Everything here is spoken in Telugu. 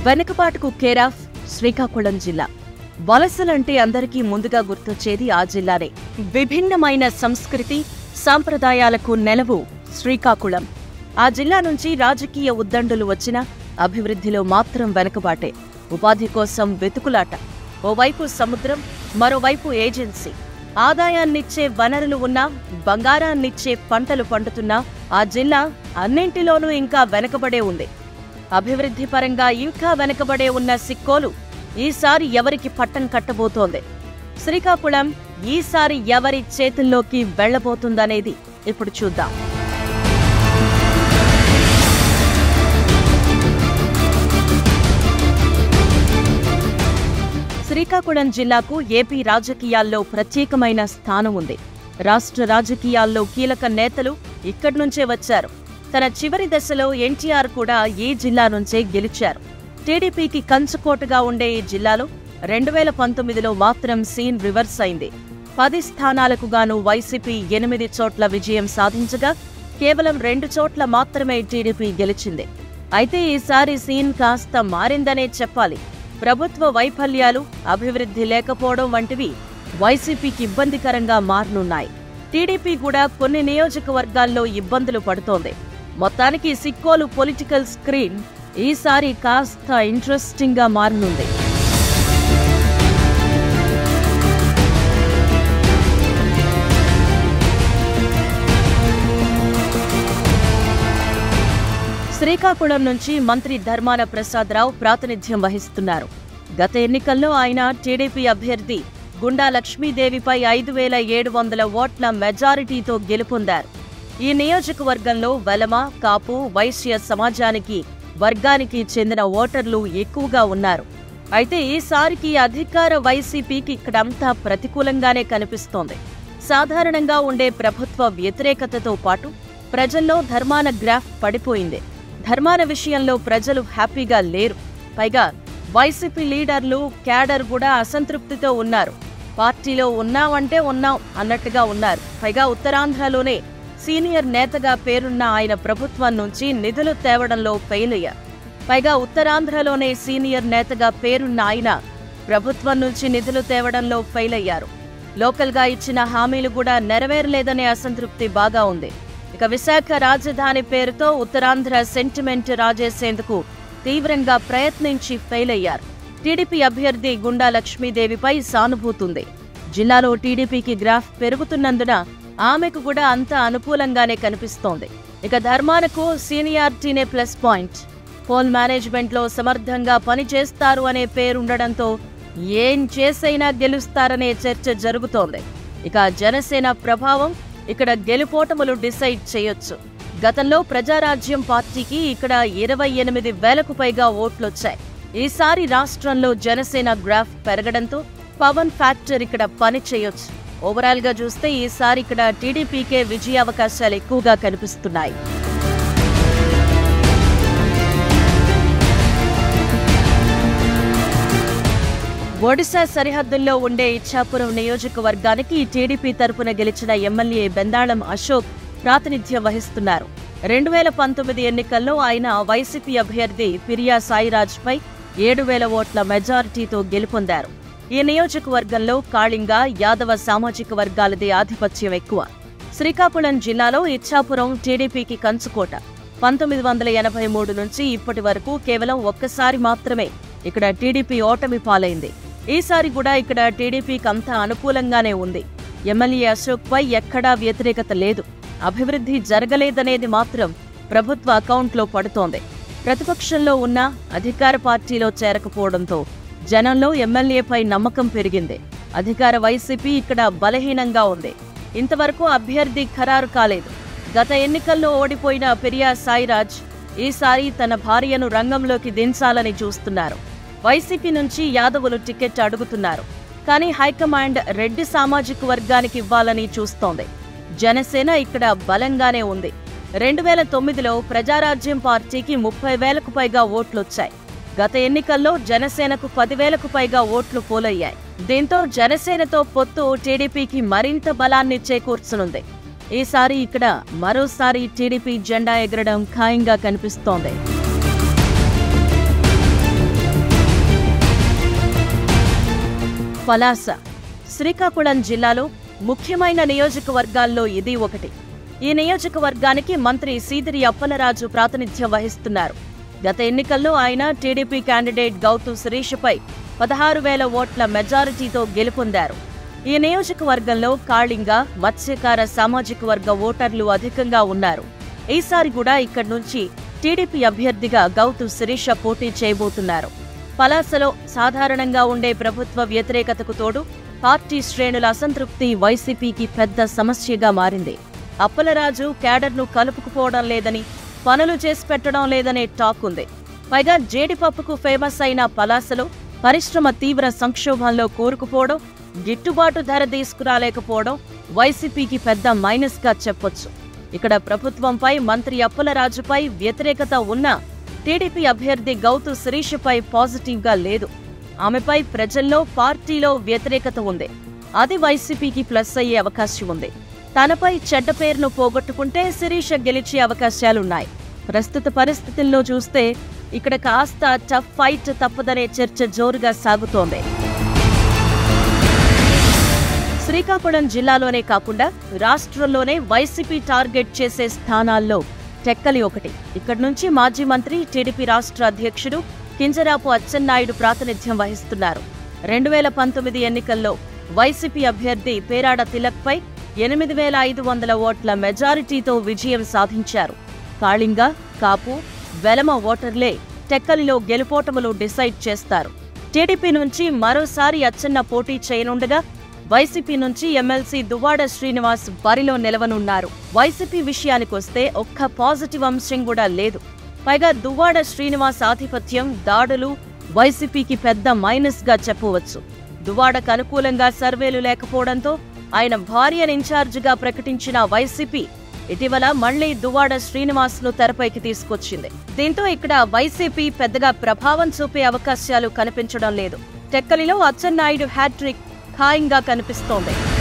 వెనుకబాటుకు కేరాఫ్ శ్రీకాకుళం జిల్లా వలసలంటే అందరికీ ముందుగా గుర్తొచ్చేది ఆ జిల్లానే విభిన్నమైన సంస్కృతి సాంప్రదాయాలకు నెలవు శ్రీకాకుళం ఆ జిల్లా నుంచి రాజకీయ ఉద్దండులు వచ్చినా అభివృద్ధిలో మాత్రం వెనుకబాటే ఉపాధి కోసం వెతుకులాట ఓవైపు సముద్రం మరోవైపు ఏజెన్సీ ఆదాయాన్నిచ్చే వనరులు ఉన్నా బంగారాన్నిచ్చే పంటలు పండుతున్నా ఆ జిల్లా అన్నింటిలోనూ ఇంకా వెనకబడే ఉంది అభివృద్ధి పరంగా ఇంకా వెనకబడే ఉన్న సిక్కోలు ఈసారి ఎవరికి పట్టం కట్టబోతోంది శ్రీకాకుళం ఈసారి ఎవరి చేతుల్లోకి వెళ్లబోతుందనేది ఇప్పుడు చూద్దాం శ్రీకాకుళం జిల్లాకు ఏపీ రాజకీయాల్లో ప్రత్యేకమైన స్థానం ఉంది రాష్ట్ర రాజకీయాల్లో కీలక నేతలు ఇక్కడి నుంచే వచ్చారు తన చివరి దశలో ఎన్టీఆర్ కూడా ఈ జిల్లా నుంచే గెలిచారు టీడీపీకి కంచుకోటగా ఉండే ఈ జిల్లాలో రెండు వేల పంతొమ్మిదిలో మాత్రం సీన్ రివర్స్ అయింది పది స్థానాలకు గాను వైసీపీ ఎనిమిది చోట్ల విజయం సాధించగా కేవలం రెండు చోట్ల మాత్రమే టీడీపీ గెలిచింది అయితే ఈసారి సీన్ కాస్త మారిందనే చెప్పాలి ప్రభుత్వ వైఫల్యాలు అభివృద్ధి లేకపోవడం వంటివి వైసీపీకి ఇబ్బందికరంగా మారనున్నాయి టీడీపీ కూడా కొన్ని నియోజకవర్గాల్లో ఇబ్బందులు పడుతోంది మొత్తానికి సిక్కోలు పొలిటికల్ స్క్రీన్ ఈసారి కాస్త ఇంట్రెస్టింగ్ గా మారనుంది శ్రీకాకుళం నుంచి మంత్రి ధర్మాన ప్రసాదరావు ప్రాతినిధ్యం వహిస్తున్నారు గత ఎన్నికల్లో ఆయన టీడీపీ అభ్యర్థి గుండా లక్ష్మీదేవిపై ఐదు వేల ఏడు వందల ఓట్ల మెజారిటీతో గెలుపొందారు ఈ నియోజకవర్గంలో వెలమ కాపు వైశ్య సమాజానికి వర్గానికి చెందిన ఓటర్లు ఎక్కువగా ఉన్నారు అయితే ఈసారికి అధికార వైసీపీకి ఇక్కడంతా ప్రతికూలంగానే కనిపిస్తోంది సాధారణంగా ఉండే ప్రభుత్వ వ్యతిరేకతతో పాటు ప్రజల్లో ధర్మాన గ్రాఫ్ పడిపోయింది ధర్మాన విషయంలో ప్రజలు హ్యాపీగా లేరు పైగా వైసీపీ లీడర్లు క్యాడర్ కూడా అసంతృప్తితో ఉన్నారు పార్టీలో ఉన్నామంటే ఉన్నాం అన్నట్టుగా ఉన్నారు పైగా ఉత్తరాంధ్రలోనే సీనియర్ నేతగా పేరున్న ఆయన ప్రభుత్వం నుంచి నిధులు తేవడంలో ఫెయిల్ అయ్యారు పైగా ఉత్తరాంధ్రలోనే సీనియర్ నేతగా పేరున్న ఆయన ప్రభుత్వం నుంచి నిధులు తేవడంలో ఫెయిల్ అయ్యారు లోకల్గా ఇచ్చిన హామీలు కూడా నెరవేరలేదనే అసంతృప్తి బాగా ఉంది ఇక విశాఖ రాజధాని పేరుతో ఉత్తరాంధ్ర సెంటిమెంట్ రాజేసేందుకు తీవ్రంగా ప్రయత్నించి ఫెయిల్ అయ్యారు టీడీపీ అభ్యర్థి గుండా లక్ష్మీదేవిపై సానుభూతుంది జిల్లాలో టీడీపీకి గ్రాఫ్ పెరుగుతున్నందున ఆమెకు కూడా అంత అనుకూలంగానే కనిపిస్తోంది ఇక ధర్మానకు సీనియారిటీనే ప్లస్ పాయింట్ పోల్ మేనేజ్మెంట్లో సమర్థంగా పనిచేస్తారు అనే పేరుండడంతో ఏం చేసైనా గెలుస్తారనే చర్చ జరుగుతోంది ఇక జనసేన ప్రభావం ఇక్కడ గెలుపోటములు డిసైడ్ చేయొచ్చు గతంలో ప్రజారాజ్యం పార్టీకి ఇక్కడ ఇరవై ఎనిమిది వేలకు పైగా ఓట్లొచ్చాయి ఈసారి రాష్ట్రంలో జనసేన గ్రాఫ్ పెరగడంతో పవన్ ఫ్యాక్టర్ ఇక్కడ పని చేయొచ్చు ఓవరాల్ గా చూస్తే ఈసారి ఇక్కడ టీడీపీకే విజయావకాశాలు ఎక్కువగా కనిపిస్తున్నాయి ఒడిశా సరిహద్దుల్లో ఉండే ఇచ్చాపురం నియోజకవర్గానికి టీడీపీ తరపున గెలిచిన ఎమ్మెల్యే బెందాళం అశోక్ ప్రాతినిధ్యం వహిస్తున్నారు రెండు వేల పంతొమ్మిది ఎన్నికల్లో ఆయన వైసీపీ అభ్యర్థి పిరియా సాయిరాజ్పై ఏడు వేల ఓట్ల మెజారిటీతో గెలుపొందారు ఈ నియోజకవర్గంలో కాళింగ యాదవ సామాజిక వర్గాలది ఆధిపత్యం ఎక్కువ శ్రీకాకుళం జిల్లాలో ఇచ్చాపురం టీడీపీకి కంచుకోట పంతొమ్మిది వందల ఎనభై మూడు నుంచి ఇప్పటి వరకు కేవలం ఒక్కసారి మాత్రమే ఇక్కడ టీడీపీ ఓటమి పాలైంది ఈసారి కూడా ఇక్కడ టీడీపీకి అంతా అనుకూలంగానే ఉంది ఎమ్మెల్యే అశోక్ పై ఎక్కడా వ్యతిరేకత లేదు అభివృద్ధి జరగలేదనేది మాత్రం ప్రభుత్వ అకౌంట్లో పడుతోంది ప్రతిపక్షంలో ఉన్న అధికార పార్టీలో చేరకపోవడంతో జనంలో ఎమ్మెల్యేపై నమ్మకం పెరిగింది అధికార వైసీపీ ఇక్కడ బలహీనంగా ఉంది ఇంతవరకు అభ్యర్థి ఖరారు కాలేదు గత ఎన్నికల్లో ఓడిపోయిన పెరియా సాయిరాజ్ ఈసారి తన భార్యను రంగంలోకి దించాలని చూస్తున్నారు వైసీపీ నుంచి యాదవులు టికెట్ అడుగుతున్నారు కానీ హైకమాండ్ రెడ్డి సామాజిక వర్గానికి ఇవ్వాలని చూస్తోంది జనసేన ఇక్కడ బలంగానే ఉంది రెండు వేల తొమ్మిదిలో ప్రజారాజ్యం పార్టీకి ముప్పై వేలకు పైగా ఓట్లొచ్చాయి గత ఎన్నికల్లో జనసేనకు పదివేలకు పైగా ఓట్లు పోలయ్యాయి దీంతో జనసేనతో పొత్తు టీడీపీకి మరింత బలాన్ని చేకూర్చనుంది ఈసారి ఇక్కడ మరోసారి టీడీపీ జెండా ఎగరడం ఖాయంగా కనిపిస్తోంది పలాస శ్రీకాకుళం జిల్లాలో ముఖ్యమైన నియోజకవర్గాల్లో ఇది ఒకటి ఈ నియోజకవర్గానికి మంత్రి సీదిరి అప్పలరాజు ప్రాతినిధ్యం వహిస్తున్నారు గత ఎన్నికల్లో ఆయన టీడీపీ క్యాండిడేట్ గౌతు శిరీషపై పదహారు వేల ఓట్ల మెజారిటీతో గెలుపొందారు ఈ నియోజకవర్గంలో కాళింగ మత్స్యకార సామాజిక వర్గ ఓటర్లు అధికంగా ఉన్నారు ఈసారి కూడా ఇక్కడి నుంచి టీడీపీ అభ్యర్థిగా గౌతు శిరీష పోటీ చేయబోతున్నారు పలాసలో సాధారణంగా ఉండే ప్రభుత్వ వ్యతిరేకతకు తోడు పార్టీ శ్రేణుల అసంతృప్తి వైసీపీకి పెద్ద సమస్యగా మారింది అప్పలరాజు క్యాడర్ను కలుపుకుపోవడం లేదని పనులు చేసి పెట్టడం లేదనే టాక్ ఉంది పైగా జేడిపప్పుకు ఫేమస్ అయిన పలాసలో పరిశ్రమ తీవ్ర సంక్షోభంలో కూరుకుపోవడం గిట్టుబాటు ధర తీసుకురాలేకపోవడం వైసీపీకి పెద్ద మైనస్ గా చెప్పొచ్చు ఇక్కడ ప్రభుత్వంపై మంత్రి అప్పలరాజుపై వ్యతిరేకత ఉన్నా టీడీపీ అభ్యర్థి గౌతు శిరీషపై పాజిటివ్ గా లేదు ఆమెపై ప్రజల్లో పార్టీలో వ్యతిరేకత ఉంది అది వైసీపీకి ప్లస్ అయ్యే అవకాశం ఉంది తనపై చెడ్డ పేరును పోగొట్టుకుంటే శిరీష గెలిచే అవకాశాలున్నాయి ప్రస్తుత పరిస్థితుల్లో చూస్తే ఇక్కడ కాస్త టఫ్ ఫైట్ తప్పదనే చర్చ జోరుగా సాగుతోంది శ్రీకాకుళం జిల్లాలోనే కాకుండా రాష్ట్రంలోనే వైసీపీ టార్గెట్ చేసే స్థానాల్లో టెక్కలి ఒకటి ఇక్కడి నుంచి మాజీ మంత్రి టీడీపీ రాష్ట్ర అధ్యక్షుడు కింజరాపు అచ్చెన్నాయుడు ప్రాతినిధ్యం వహిస్తున్నారు రెండు వేల పంతొమ్మిది ఎన్నికల్లో వైసీపీ అభ్యర్థి పేరాడ తిలక్పై ఎనిమిది వేల ఐదు వందల ఓట్ల మెజారిటీతో విజయం సాధించారు కాళింగ కాపు వెలమ ఓటర్లే టెక్కలిలో గెలుపోటములు డిసైడ్ చేస్తారు టీడీపీ నుంచి మరోసారి అచ్చెన్న పోటీ చేయనుండగా వైసీపీ నుంచి ఎమ్మెల్సీ దువ్వాడ శ్రీనివాస్ బరిలో నిలవనున్నారు వైసీపీ విషయానికొస్తే ఒక్క పాజిటివ్ అంశం కూడా లేదు పైగా దువ్వాడ శ్రీనివాస్ ఆధిపత్యం దాడులు వైసీపీకి పెద్ద మైనస్ గా చెప్పవచ్చు దువ్వాడకు అనుకూలంగా సర్వేలు లేకపోవడంతో ఆయన భార్యను ఇన్ఛార్జిగా ప్రకటించిన వైసీపీ ఇటీవల మళ్లీ దువ్వాడ శ్రీనివాస్ ను తెరపైకి తీసుకొచ్చింది దీంతో ఇక్కడ వైసీపీ పెద్దగా ప్రభావం చూపే అవకాశాలు కనిపించడం లేదు టెక్కలిలో అచ్చెన్నాయుడు హ్యాట్రిక్ ఖాయంగా కనిపిస్తోంది